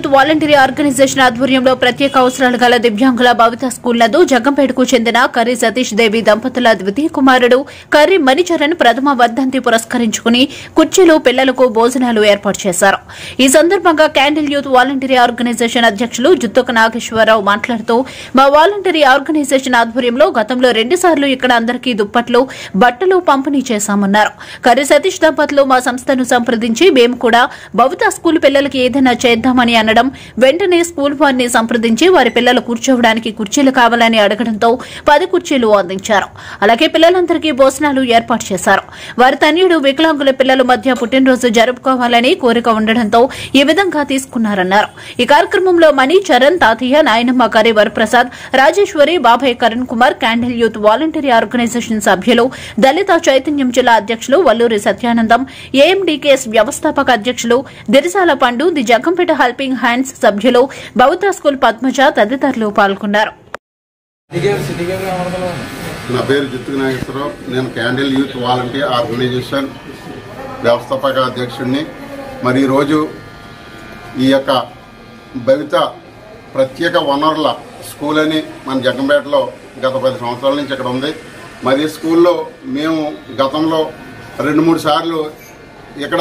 youth voluntary organisation ఆధ్వర్యంలో ప్రత్యేక అవసరాలు గల దివ్యాంగుల భవిత స్కూల్ నందు జగ్గంపేటకు చెందిన కర్రి సతీష్ దేవి దంపతుల ద్వితీయ కుమారుడు కర్రి మణిచరణ్ ప్రథమ వర్ధంతి పురస్కరించుకుని కుర్చీలు పిల్లలకు భోజనాలు ఏర్పాటు చేశారు ఈ సందర్భంగా క్యాండిల్ యూత్ వాలంటీరీ ఆర్గనైజేషన్ అధ్యక్షులు జుత్తుక నాగేశ్వరరావు మాట్లాడుతూ మా వాలంటీరీ ఆర్గనైజేషన్ ఆధ్వర్యంలో గతంలో రెండుసార్లు ఇక్కడ అందరికీ దుప్పట్లు బట్టలు పంపిణీ చేశామన్నారు కర్రి సతీష్ దంపతులు మా సంస్థను సంప్రదించి మేము కూడా భవిత స్కూల్ పిల్లలకి ఏదైనా చేద్దామని అనడం వెంటనే స్కూల్ వారిని సంప్రదించి వారి పిల్లలు కూర్చోవడానికి కుర్చీలు కావాలని అడగడంతో పది కుర్చీలు అందించారు అలాగే పిల్లలందరికీ భోజనాలు ఏర్పాటు చేశారు వారి తనయుడు వికలాంగుల పిల్లల మధ్య పుట్టినరోజు జరుపుకోవాలని కోరిక ఉండడంతో ఈ విధంగా తీసుకున్నారన్నారు ఈ కార్యక్రమంలో మణి చరణ్ తాతయ్య నాయనమ్మ కరి వరప్రసాద్ రాజేశ్వరి బాబాయ్ Karan Kumar candle youth voluntary organisation సభ్యులు దళిత చైతన్యం జిల్లా అధ్యక్షులు వల్లూరి సత్యానందం ఏఎండీకేఎస్ వ్యవస్థాపక అధ్యక్షులు దిరిసాల పండు ది జగ్గంపేట హెల్పింగ్ హ్యాండ్స్ సభ్యులు బౌద్ధ స్కూల్ పద్మజ తదితరులు పాల్గొన్నారు నా పేరు జిత్తుకు నాగేశ్వరరావు నేను క్యాండిల్ యూత్ వాలంటీర్ ఆర్గనైజేషన్ వ్యవస్థాపక అధ్యక్షుడిని మరి ఈరోజు ఈ యొక్క భవిత ప్రత్యేక వనరుల స్కూల్ అని మన జగ్గంపేటలో గత పది సంవత్సరాల నుంచి ఇక్కడ ఉంది మరి ఈ స్కూల్లో మేము గతంలో రెండు మూడు సార్లు ఇక్కడ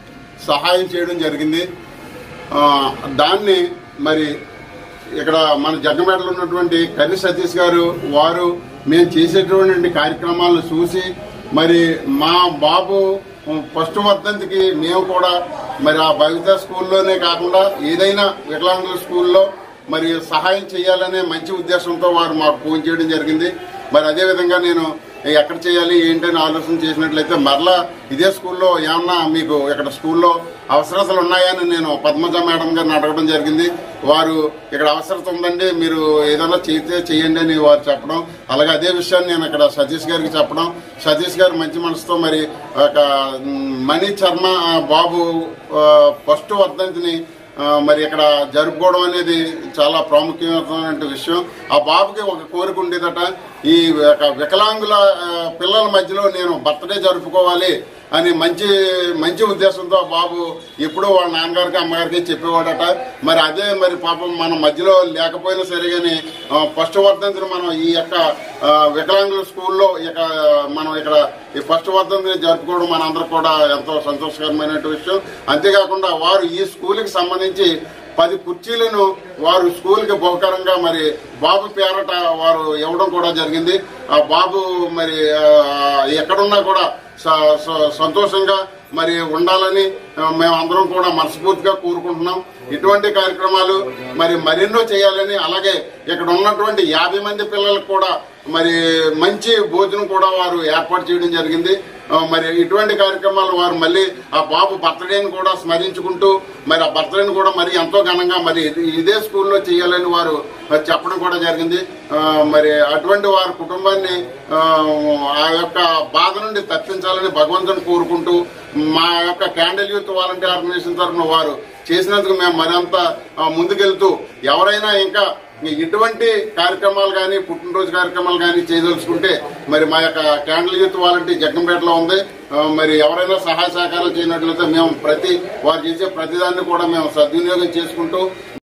సహాయం చేయడం జరిగింది ఆ, దాన్ని మరి ఇక్కడ మన జగ్గంపేటలో ఉన్నటువంటి కర్రి సతీష్ గారు వారు మేము చేసేటువంటి కార్యక్రమాలను చూసి మరి మా బాబు ఫస్ట్ వర్ధంతికి మేము కూడా మరి ఆ భవిత స్కూల్లోనే కాకుండా ఏదైనా వికలాంగుల స్కూల్లో మరి సహాయం చేయాలనే మంచి ఉద్దేశంతో వారు మాకు ఫోన్ చేయడం జరిగింది మరి అదేవిధంగా నేను ఎక్కడ చేయాలి ఏంటని ఆలోచన చేసినట్లయితే మరలా ఇదే స్కూల్లో ఏమన్నా మీకు ఇక్కడ స్కూల్లో అవసరతలు ఉన్నాయని నేను పద్మజ మేడం గారిని అడగడం జరిగింది వారు ఇక్కడ అవసరత ఉందండి మీరు ఏదైనా చేస్తే చేయండి అని వారు చెప్పడం అలాగే అదే విషయాన్ని నేను ఇక్కడ సతీష్ గారికి చెప్పడం సతీష్ గారు మంచి మనసుతో మరి ఒక మ్, మణి చర్మ ఆ, బాబు ఆ, ఫస్ట్ వర్ధంతిని ఆ, మరి ఇక్కడ జరుపుకోవడం అనేది చాలా ప్రాముఖ్యమైన విషయం ఆ బాబుకి ఒక కోరిక ఉండేదట ఈ ఒక వికలాంగుల ఆ, పిల్లల మధ్యలో నేను బర్త్డే జరుపుకోవాలి అని మంచి మంచి ఉద్దేశంతో ఆ బాబు ఎప్పుడూ వాళ్ళ నాన్నగారికి అమ్మగారికి చెప్పేవాడట మరి అదే మరి పాపం మన మధ్యలో లేకపోయినా సరే కానీ ఫస్ట్ వర్ధంతిని మనం ఈ యొక్క ఆ, వికలాంగుల స్కూల్లో ఇక మనం ఇక్కడ ఈ ఫస్ట్ వర్ధంతిని జరుపుకోవడం మనందరూ కూడా ఎంతో సంతోషకరమైన విషయం అంతేకాకుండా వారు ఈ స్కూల్కి సంబంధించి పది కుర్చీలను వారు స్కూల్కి బహుకరంగా మరి బాబు పేరట వారు ఇవ్వడం కూడా జరిగింది ఆ బాబు మరి ఆ, ఎక్కడున్నా కూడా స- స- సంతోషంగా మరి ఉండాలని ఆ, మేమందరం కూడా మనస్ఫూర్తిగా కోరుకుంటున్నాం ఇటువంటి కార్యక్రమాలు మరి మరెన్నో చేయాలని అలాగే ఇక్కడ ఉన్నటువంటి యాభై మంది పిల్లలకు కూడా మరి మంచి భోజనం కూడా వారు ఏర్పాటు చేయడం జరిగింది ఆ, మరి ఇటువంటి కార్యక్రమాలు వారు మళ్ళీ ఆ బాబు బర్త్డేని కూడా స్మరించుకుంటూ మరి ఆ బర్త్డేని కూడా మరి ఎంతో ఘనంగా మరి ఇదే స్కూల్లో చేయాలని వారు చెప్పడం కూడా జరిగింది ఆ, మరి అటువంటి వారి కుటుంబాన్ని ఆ, ఆ యొక్క బాధ నుండి తప్పించాలని భగవంతుని కోరుకుంటూ మా యొక్క క్యాండిల్ యూత్ వాలంటీర్ ఆర్గనైజేషన్ తరఫున వారు చేసినందుకు మేము మరింత ఆ, ముందుకెళ్తూ ఎవరైనా ఇంకా ఇటువంటి కార్యక్రమాలు కానీ పుట్టినరోజు కార్యక్రమాలు కానీ చేయదలుచుకుంటే మరి మా యొక్క క్యాండిల్ యూత్ వాలంటీ జగ్గంపేటలో ఉంది ఆ, మరి ఎవరైనా సహాయ సహకారాలు చేయనట్లయితే మేము ప్రతి వారు చేసే ప్రతిదాన్ని కూడా మేము సద్వినియోగం చేసుకుంటూ